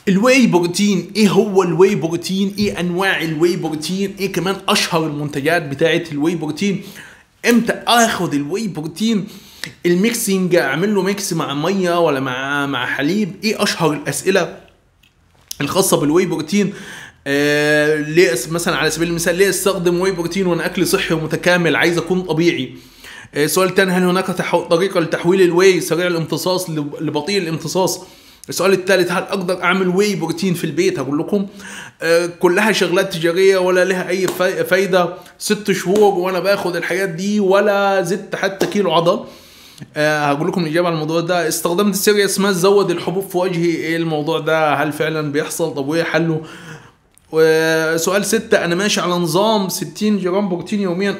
الواي بروتين ايه هو الواي بروتين ايه انواع الواي بروتين ايه كمان اشهر المنتجات بتاعه الواي بروتين امتى اخد الواي بروتين الميكسينج اعمل له ميكس مع ميه ولا مع مع حليب ايه اشهر الاسئله الخاصه بالواي بروتين آه ليه أس- مثلا على سبيل المثال ليه استخدم واي بروتين وانا اكلي صحي ومتكامل عايز اكون طبيعي آه سؤال تاني هل هناك تحو... طريقه لتحويل الواي سريع الامتصاص لب- لبطيء الامتصاص السؤال الثالث هل اقدر اعمل واي بروتين في البيت هقول لكم آه كلها شغلات تجاريه ولا لها اي فا- فايده ست شهور وانا باخد الحاجات دي ولا زدت حتى كيلو عضل آه هقول لكم الاجابه على الموضوع ده استخدمت سيريس ما زود الحبوب في وجهي ايه الموضوع ده هل فعلا بيحصل طب وايه حله وسؤال ستة انا ماشي على نظام 60 جرام بروتين يوميا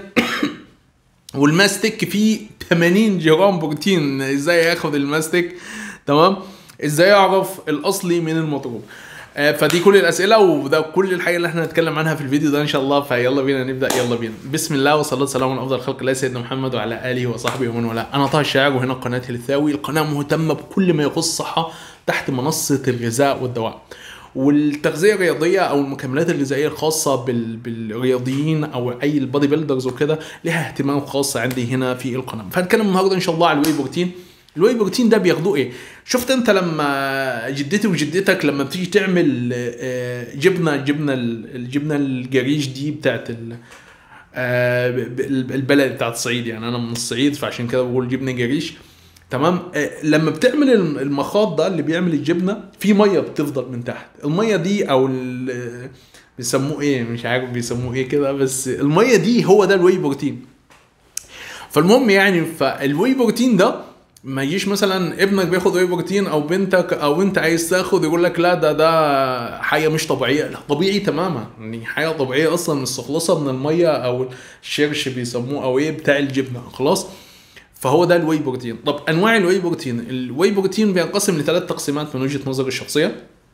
والماستيك فيه 80 جرام بروتين ازاي اخد الماستيك تمام ازاي اعرف الاصلي من المضروب آه، فدي كل الاسئله وده كل الحاجه اللي احنا هنتكلم عنها في الفيديو ده ان شاء الله فيلا بينا نبدا يلا بينا بسم الله والصلاه والسلام على افضل خلق الله سيدنا محمد وعلى اله وصحبه ومن والاه انا طه الشاعر وهنا قناه الثاوي القناه مهتمه بكل ما يخص الصحه تحت منصه الغذاء والدواء والتغذيه الرياضيه او المكملات الغذائيه الخاصه بال... بالرياضيين او اي البادي بيلدرز وكده لها اهتمام خاص عندي هنا في القناه فهنتكلم النهارده ان شاء الله على الواي بروتين الواي بروتين ده بياخدوه ايه شفت انت لما جدتي وجدتك لما بتيجي تعمل آه، جبنه جبنه ال- الجبنه الجريش دي بتاعت ال آه، ب- ب- البلد بتاعت الصعيد يعني انا من الصعيد فعشان كده بقول جبنه جريش تمام آه، لما بتعمل الم- المخاط ده اللي بيعمل الجبنه في ميه بتفضل من تحت الميه دي او ال- بيسموه ايه مش عارف بيسموه ايه كده بس الميه دي هو ده الواي بروتين فالمهم يعني فالواي بروتين ده ما يجيش مثلا ابنك بياخد واي بروتين او بنتك او انت عايز تاخد يقول لك لا ده ده حاجه مش طبيعيه لا طبيعي تماما يعني حاجه طبيعيه اصلا مستخلصه من الميه او الشرش بيسموه او ايه بتاع الجبنه خلاص فهو ده الواي بروتين طب انواع الواي بروتين الواي بروتين بينقسم لثلاث تقسيمات من وجهه نظري الشخصيه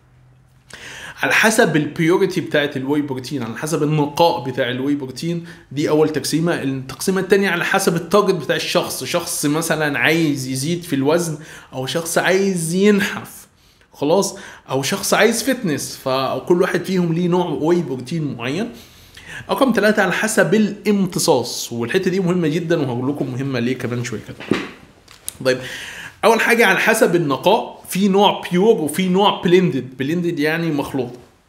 على حسب البيوريتي بتاعت الواي بروتين على حسب النقاء بتاع الواي بروتين دي اول تقسيمه التقسيمه الثانيه على حسب التارجت بتاع الشخص شخص مثلا عايز يزيد في الوزن او شخص عايز ينحف خلاص او شخص عايز فتنس فكل واحد فيهم ليه نوع واي بروتين معين رقم ثلاثة على حسب الامتصاص والحتة دي مهمة جدا وهقول لكم مهمة ليه كمان شوية كده طيب اول حاجه على حسب النقاء في نوع بيور وفي نوع بلندد بلندد يعني مخلوط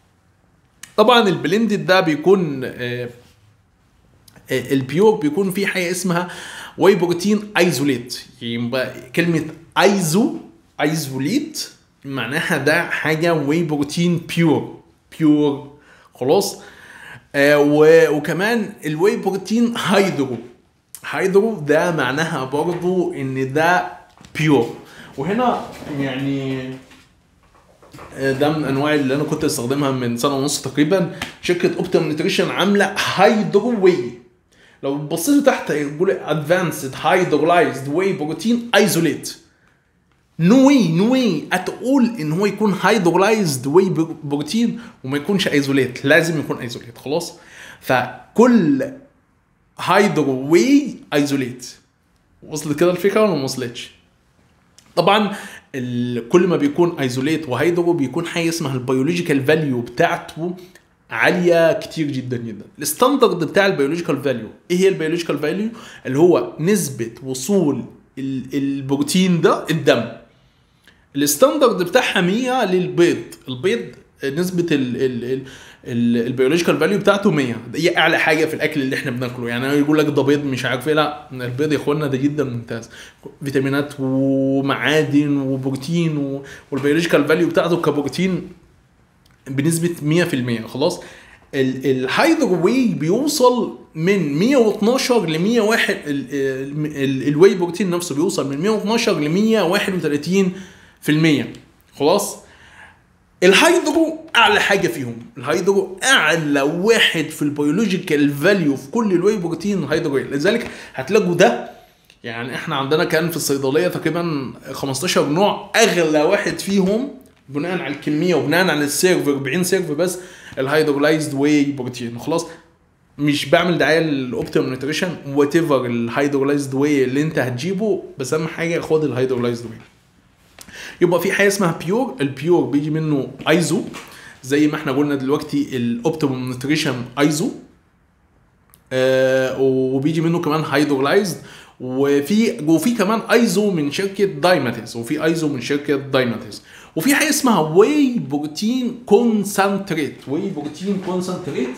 طبعا البلندد ده بيكون آه، آه، البيور بيكون فيه حاجه اسمها واي بروتين ايزوليت يبقى كلمه ايزو ايزوليت معناها ده حاجه واي بروتين بيور بيور خلاص آه و- وكمان الواي بروتين هيدرو هيدرو ده معناها برضو ان ده بيور وهنا يعني آه، ده من انواع اللي انا كنت استخدمها من سنه ونص تقريبا شركه اوبتيم نيوتريشن عامله هيدرو واي لو بصيتوا تحت يقول ادفانسد هيدرولايزد واي بروتين ايزوليت نو واي نو واي هتقول ان هو يكون هيدرولايزد واي بروتين وما يكونش ايزوليت لازم يكون ايزوليت خلاص فكل هيدرو واي ايزوليت وصلت كده الفكره ولا ما وصلتش طبعا ال- كل ما بيكون ايزوليت وهيدرو بيكون حاجه اسمها البيولوجيكال فاليو بتاعته عاليه كتير جدا جدا الستاندرد بتاع البيولوجيكال فاليو ايه هي البيولوجيكال فاليو اللي هو نسبه وصول ال- البروتين ده الدم الستاندرد بتاعها 100 للبيض البيض نسبة ال ال ال ال البيولوجيكال فاليو بتاعته 100 دي اعلى حاجه في الاكل اللي احنا بناكله يعني يقول لك ده بيض مش عارف ايه لا البيض يا اخوانا ده جدا ممتاز فيتامينات ومعادن وبروتين و- والبيولوجيكال فاليو بتاعته كبروتين بنسبه 100% خلاص ال- الهايدرو واي بيوصل من 112 ل 101 ال- ال- ال- الواي بروتين نفسه بيوصل من 112 ل 131 في المية خلاص الهيدرو اعلى حاجه فيهم الهيدرو اعلى واحد في البيولوجيكال فاليو في كل الواي بروتين الهيدرو لذلك هتلاقوا ده يعني احنا عندنا كان في الصيدليه تقريبا 15 نوع اغلى واحد فيهم بناء على الكميه وبناء على السيرف 40 سيرف بس الهيدرولايزد واي بروتين خلاص مش بعمل دعايه للاوبتيم نيوتريشن وات ايفر الهيدرولايزد واي اللي انت هتجيبه بس اهم حاجه خد الهيدرولايزد واي يبقى في حاجه اسمها بيور البيور بيجي منه ايزو زي ما احنا قلنا دلوقتي الاوبتيموم نيوتريشن ايزو آه وبيجي منه كمان هيدرولايزد وفي وفي كمان ايزو من شركه دايماتيز وفي ايزو من شركه دايماتيز وفي حاجه اسمها واي بروتين كونسنتريت واي بروتين كونسنتريت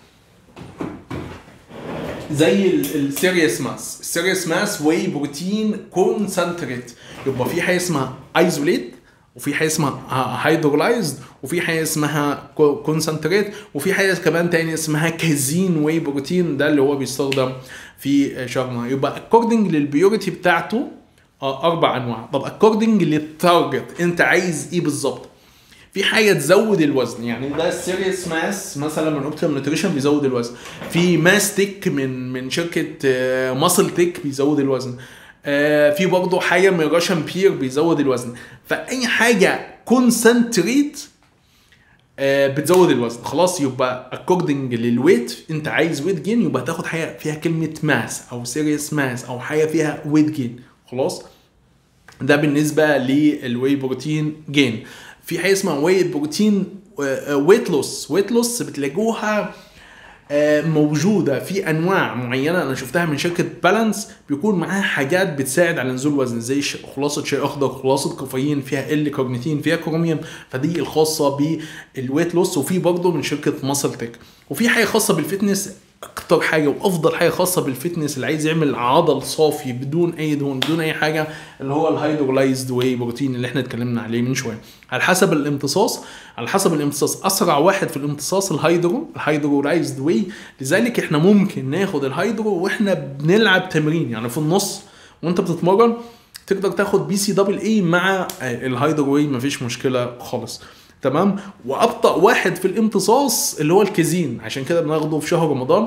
زي السيريس ماس السيريس ماس واي بروتين كونسنتريت يبقى في حاجه اسمها ايزوليت وفي حاجه اسمها هيدرولايزد وفي حاجه اسمها كونسنتريت وفي حاجه كمان تاني اسمها كازين واي بروتين ده اللي هو بيستخدم في شرنا يبقى اكوردنج للبيوريتي بتاعته اربع انواع طب اكوردنج للتارجت انت عايز ايه بالظبط في حاجه تزود الوزن يعني ده السيريس ماس مثلا من اوبتيم نيوتريشن بيزود الوزن في ماس تيك من من شركه ماسل تيك بيزود الوزن في برضه حاجه من راشن بير بيزود الوزن فاي حاجه كونسنتريت بتزود الوزن خلاص يبقى اكوردنج للويت انت عايز ويت جين يبقى تاخد حاجه فيها كلمه ماس او سيريس ماس او حاجه فيها ويت جين خلاص ده بالنسبه للواي بروتين جين في حاجه اسمها واي بروتين ويت لوس ويت لوس بتلاقوها موجودة في أنواع معينة أنا شفتها من شركة بالانس بيكون معاها حاجات بتساعد على نزول الوزن زي خلاصة شاي أخضر خلاصة كافيين فيها ال كارنيتين فيها كروميوم فدي الخاصة بالويت لوس وفي برضه من شركة ماسل تك وفي حاجة خاصة بالفتنس اكتر حاجه وافضل حاجه خاصه بالفتنس اللي عايز يعمل عضل صافي بدون اي دهون بدون اي حاجه اللي هو الهيدرولايزد واي بروتين اللي احنا اتكلمنا عليه من شويه على حسب الامتصاص على حسب الامتصاص اسرع واحد في الامتصاص الهيدرو الهيدرولايزد واي لذلك احنا ممكن ناخد الهيدرو واحنا بنلعب تمرين يعني في النص وانت بتتمرن تقدر تاخد بي سي دبل اي مع الهيدرو واي مفيش مشكله خالص تمام وابطا واحد في الامتصاص اللي هو الكازين عشان كده بناخده في شهر رمضان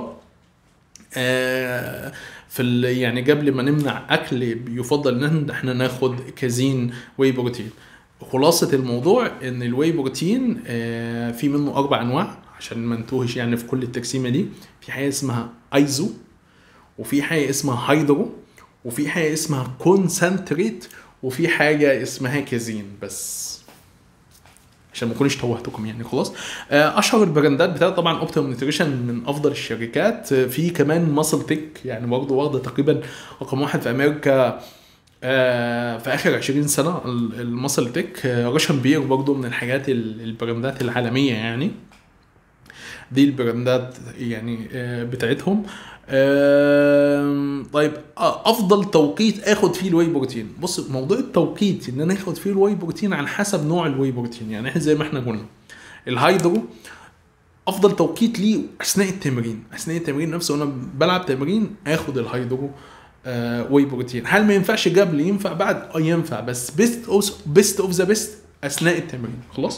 آه في يعني قبل ما نمنع اكل يفضل ان احنا ناخد كازين واي بروتين خلاصه الموضوع ان الواي بروتين آه في منه اربع انواع عشان ما نتوهش يعني في كل التقسيمه دي في حاجه اسمها ايزو وفي حاجه اسمها هيدرو وفي حاجه اسمها كونسنتريت وفي حاجه اسمها كازين بس عشان ما اكونش توهتكم يعني خلاص اشهر البراندات بتاعت طبعا اوبتيم نيوتريشن من افضل الشركات في كمان ماسل تك يعني برضه واخده تقريبا رقم واحد في امريكا في اخر 20 سنه الماسل تك راشن بير برضه من الحاجات البراندات العالميه يعني دي البراندات يعني بتاعتهم طيب افضل توقيت اخد فيه الواي بروتين بص موضوع التوقيت ان انا اخد فيه الواي بروتين على حسب نوع الواي بروتين يعني احنا زي ما احنا قلنا الهايدرو افضل توقيت ليه اثناء التمرين اثناء التمرين نفسه وانا بلعب تمرين اخد الهايدرو آه واي بروتين هل ما ينفعش قبل ينفع بعد اه ينفع بس بيست اوف بيست اوف ذا بيست اثناء التمرين خلاص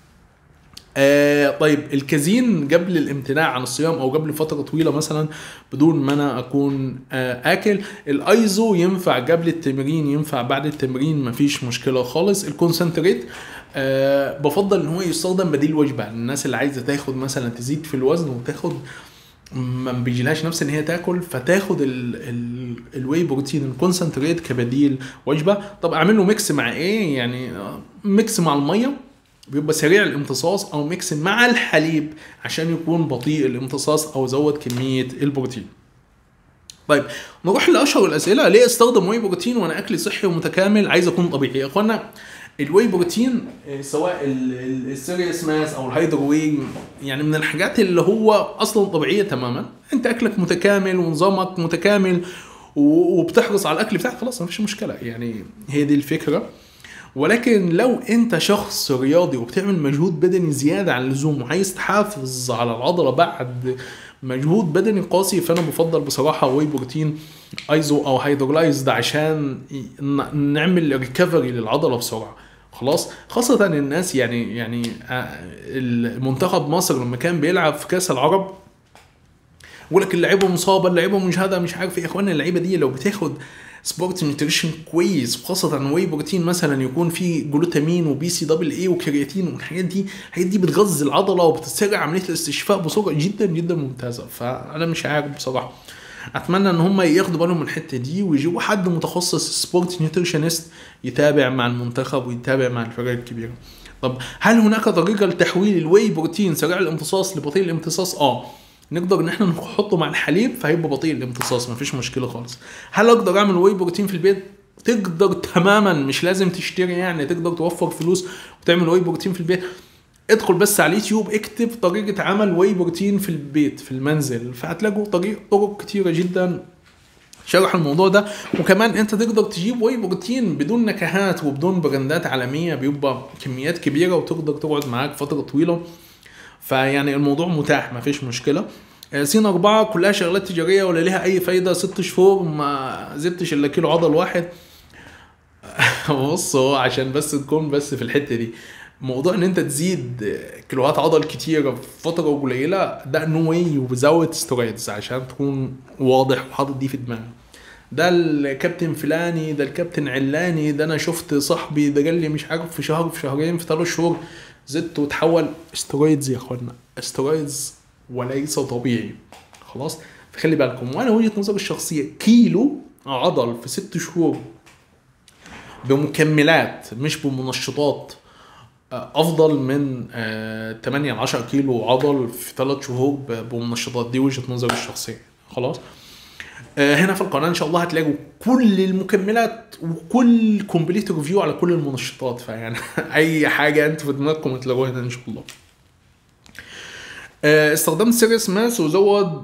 آه طيب الكازين قبل الامتناع عن الصيام او قبل فتره طويله مثلا بدون ما انا اكون آه اكل الايزو ينفع قبل التمرين ينفع بعد التمرين مفيش مشكله خالص الكونسنتريت آه بفضل ان هو يستخدم بديل وجبه الناس اللي عايزه تاخد مثلا تزيد في الوزن وتاخد ما بيجيلهاش نفس ان هي تاكل فتاخد الواي بروتين الكونسنتريت كبديل وجبه طب اعمل له ميكس مع ايه يعني ميكس مع الميه بيبقى سريع الامتصاص او ميكس مع الحليب عشان يكون بطيء الامتصاص او زود كميه البروتين طيب نروح لاشهر الاسئله ليه استخدم واي بروتين وانا اكلي صحي ومتكامل عايز اكون طبيعي يا اخوانا الواي بروتين سواء السيريس ماس او الهيدرو واي يعني من الحاجات اللي هو اصلا طبيعيه تماما انت اكلك متكامل ونظامك متكامل وبتحرص على الاكل بتاعك خلاص مفيش مشكله يعني هي دي الفكره ولكن لو انت شخص رياضي وبتعمل مجهود بدني زياده عن اللزوم وعايز تحافظ على العضله بعد مجهود بدني قاسي فانا بفضل بصراحه واي بروتين ايزو او هيدرولايزد عشان نعمل ريكفري للعضله بسرعه خلاص خاصة الناس يعني يعني المنتخب مصر لما كان بيلعب في كأس العرب يقول لك اللعيبه مصابه اللعيبه مجهده مش عارف ايه يا اخوانا اللعيبه دي لو بتاخد سبورت نيوتريشن كويس خاصة واي بروتين مثلا يكون فيه جلوتامين وبي سي دبل اي وكرياتين والحاجات دي الحاجات دي بتغذي العضلة وبتسرع عملية الاستشفاء بصورة جدا جدا ممتازة فأنا مش عارف بصراحة اتمنى ان هم ياخدوا بالهم من الحته دي ويجيبوا حد متخصص سبورت نيوتريشنست يتابع مع المنتخب ويتابع مع الفرق الكبيره طب هل هناك طريقه لتحويل الواي بروتين سريع الامتصاص لبطيء الامتصاص اه نقدر ان احنا نحطه مع الحليب فهيبقى بطيء الامتصاص مفيش مشكله خالص هل اقدر اعمل واي بروتين في البيت تقدر تماما مش لازم تشتري يعني تقدر توفر فلوس وتعمل واي بروتين في البيت ادخل بس على اليوتيوب اكتب طريقة عمل واي بروتين في البيت في المنزل فهتلاقوا طريق طرق كتيرة جدا شرح الموضوع ده وكمان انت تقدر تجيب واي بروتين بدون نكهات وبدون براندات عالمية بيبقى كميات كبيرة وتقدر تقعد معاك فترة طويلة فيعني الموضوع متاح مفيش مشكلة آه، سين أربعة كلها شغلات تجارية ولا ليها أي فايدة ست شهور ما زدتش إلا كيلو عضل واحد بص هو عشان بس تكون بس في الحتة دي موضوع ان انت تزيد كيلوهات عضل كتيرة في فترة قليلة ده نو واي وزود سترويدز عشان تكون واضح وحاطط دي في دماغك ده الكابتن فلاني ده الكابتن علاني ده انا شفت صاحبي ده قال لي مش عارف في شهر في شهرين في ثلاث شهور زدت وتحول استرويدز يا اخوانا استرويدز وليس طبيعي خلاص فخلي بالكم وانا وجهه نظري الشخصيه كيلو عضل في ست شهور بمكملات مش بمنشطات آه، افضل من آه، 8 ل 10 كيلو عضل في 3 شهور ب- بمنشطات دي وجهه نظري الشخصيه خلاص آه، هنا في القناه ان شاء الله هتلاقوا كل المكملات وكل كومبليت ريفيو على كل المنشطات فيعني اي حاجه انتوا في دماغكم هتلاقوها هنا ان شاء الله آه، استخدمت سيريس ماس وزود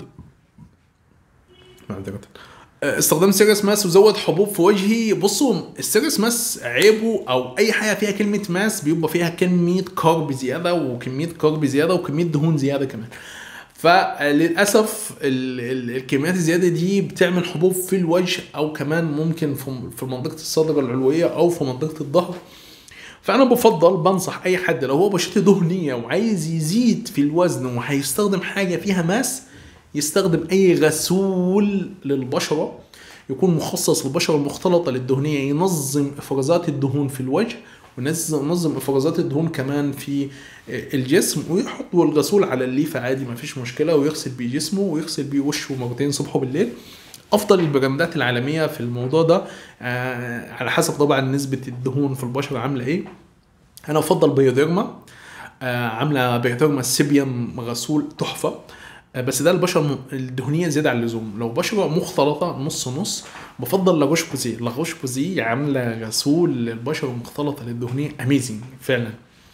معذرة آه، استخدمت سيريس ماس وزود حبوب في وجهي بصوا السيريس ماس عيبه او اي حاجه فيها كلمه ماس بيبقى فيها كميه كارب زياده وكميه كارب زياده وكميه دهون زياده كمان فللاسف ال- ال- الكميات الزياده دي بتعمل حبوب في الوجه او كمان ممكن في في منطقه الصدر العلويه او في منطقه الظهر فانا بفضل بنصح اي حد لو هو بشرته دهنيه وعايز يزيد في الوزن وهيستخدم حاجه فيها ماس يستخدم اي غسول للبشره يكون مخصص للبشره المختلطه للدهنيه ينظم افرازات الدهون في الوجه وينظم ينظم افرازات الدهون كمان في الجسم ويحط الغسول على الليفه عادي ما فيش مشكله ويغسل بيه جسمه ويغسل بيه وشه مرتين صبح وبالليل افضل البراندات العالميه في الموضوع ده آه على حسب طبعا نسبه الدهون في البشره عامله ايه انا افضل بيوديرما آه عامله بيوديرما سيبيوم غسول تحفه آه بس ده البشره الم- الدهنيه زياده عن اللزوم لو بشره مختلطه نص نص بفضل لاغوش بوزي لاغوش بوزي عامله غسول للبشره المختلطه للدهنيه اميزنج فعلا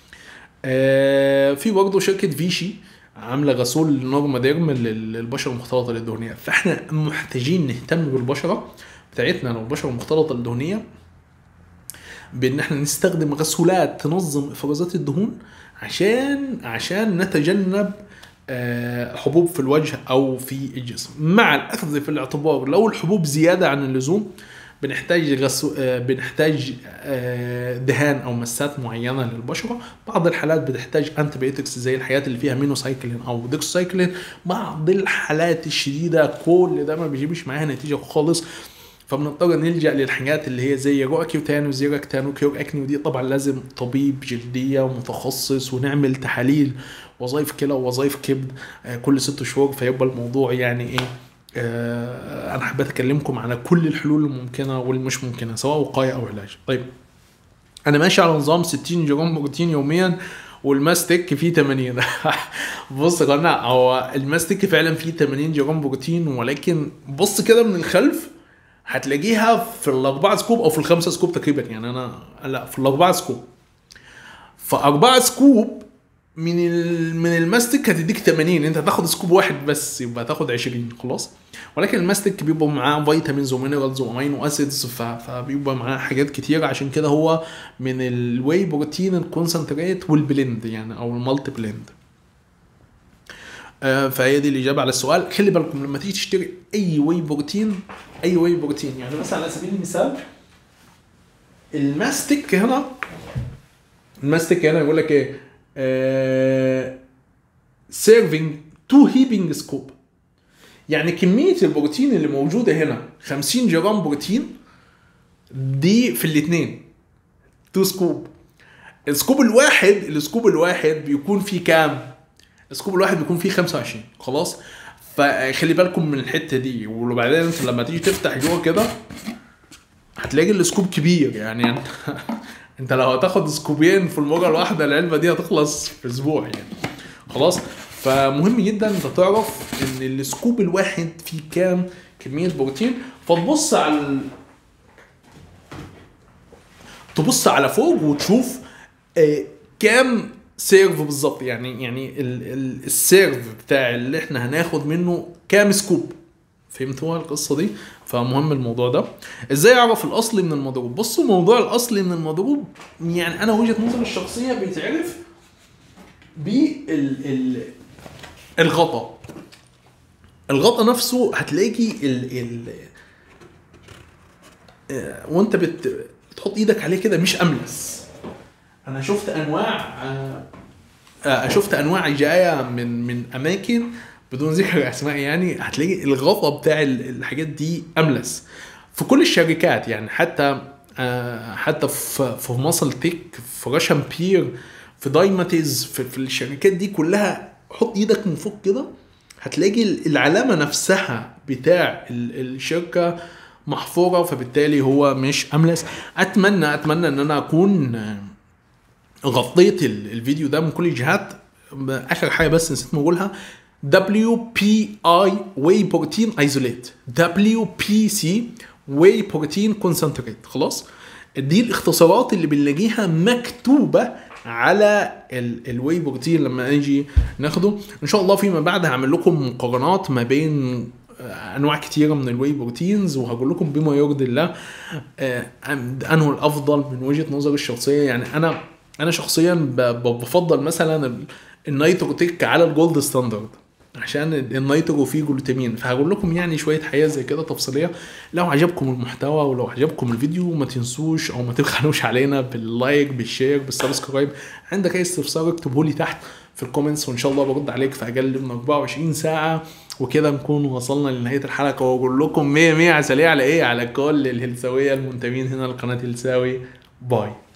آه في برضه شركه فيشي عامله غسول نورما ديرم لل- للبشره المختلطه للدهنيه فاحنا محتاجين نهتم بالبشره بتاعتنا لو البشره المختلطه للدهنيه بان احنا نستخدم غسولات تنظم افرازات الدهون عشان عشان نتجنب آه، حبوب في الوجه او في الجسم مع الاخذ في الاعتبار لو الحبوب زياده عن اللزوم بنحتاج غسو... آه، بنحتاج آه، دهان او مسات معينه للبشره بعض الحالات بتحتاج انتبيوتكس زي الحاجات اللي فيها مينوسايكلين او ديكسايكلين بعض الحالات الشديده كل ده ما بيجيبش معاها نتيجه خالص فبنضطر نلجا للحاجات اللي هي زي روكيوتان وزيراكتان وكيور اكني ودي طبعا لازم طبيب جلديه ومتخصص ونعمل تحاليل وظائف كلى ووظائف كبد آه، كل ست شهور فيبقى الموضوع يعني ايه آه، انا حبيت اكلمكم على كل الحلول الممكنه والمش ممكنه سواء وقايه او علاج طيب انا ماشي على نظام 60 جرام بروتين يوميا والماستيك فيه 80 بص يا جماعه هو الماستيك فعلا فيه 80 جرام بروتين ولكن بص كده من الخلف هتلاقيها في الاربعه سكوب او في الخمسه سكوب تقريبا يعني انا لا في الاربعه سكوب فاربعه سكوب من ال... من الماستيك هتديك 80 انت هتاخد سكوب واحد بس يبقى هتاخد 20 خلاص ولكن الماستيك بيبقى معاه فيتامينز ومينرالز وامينو اسيدز ف... فبيبقى معاه حاجات كتير عشان كده هو من الواي بروتين الكونسنتريت والبلند يعني او المالتي بلند آه، فهي دي الاجابه على السؤال خلي بالكم لما تيجي تشتري اي واي بروتين اي واي بروتين يعني مثلا على سبيل المثال الماستيك هنا الماستيك هنا يقول لك ايه سيرفينج تو هيبنج سكوب يعني كميه البروتين اللي موجوده هنا 50 جرام بروتين دي في الاثنين تو سكوب السكوب الواحد السكوب الواحد بيكون فيه كام السكوب الواحد بيكون فيه 25 خلاص فخلي بالكم من الحته دي وبعدين انت لما تيجي تفتح جوه كده هتلاقي السكوب كبير يعني انت انت لو هتاخد سكوبين في المره الواحده العلبه دي هتخلص في اسبوع يعني خلاص فمهم جدا انت تعرف ان السكوب الواحد فيه كام كميه بروتين فتبص على ال... تبص على فوق وتشوف آه كام سيرف بالظبط يعني يعني ال ال السيرف بتاع اللي احنا هناخد منه كام سكوب فهمتوا القصه دي فمهم الموضوع ده ازاي اعرف الاصلي من المضروب بصوا موضوع الاصلي من المضروب يعني انا وجهه نظري الشخصيه بيتعرف بال ال الغطا الغطا نفسه هتلاقي ال ال آه، وانت بت بتحط ايدك عليه كده مش املس انا شفت انواع آه، آه، شفت انواع جايه من من اماكن بدون ذكر اسماء يعني هتلاقي الغطا بتاع ال- الحاجات دي املس في كل الشركات يعني حتى آه، حتى في في مصل تيك في راشن بير في دايماتيز في, في الشركات دي كلها حط ايدك من فوق كده هتلاقي ال- العلامه نفسها بتاع ال- الشركه محفوره فبالتالي هو مش املس اتمنى اتمنى ان انا اكون آه، غطيت ال- الفيديو ده من كل الجهات اخر حاجه بس نسيت نقولها WPI Whey Protein Isolate WPC Whey Protein Concentrate خلاص دي الاختصارات اللي بنلاقيها مكتوبه على ال- الواي بروتين لما نيجي ناخده ان شاء الله فيما بعد هعمل لكم مقارنات ما بين آه، انواع كتيره من الواي بروتينز وهقول لكم بما يرضي الله آه، انه الافضل من وجهه نظري الشخصيه يعني انا انا شخصيا ب- ب- بفضل مثلا ال- النيتروتيك على الجولد ستاندرد عشان النيترو فيه جلوتامين فهقول لكم يعني شويه حاجات زي كده تفصيليه لو عجبكم المحتوى ولو عجبكم الفيديو ما تنسوش او ما تبخلوش علينا باللايك بالشير بالسبسكرايب عندك اي استفسار اكتبه لي تحت في الكومنتس وان شاء الله برد عليك في اقل من 24 ساعه وكده نكون وصلنا لنهايه الحلقه واقول لكم 100 100 عسليه على ايه على كل الهلساويه المنتمين هنا لقناه هلساوي باي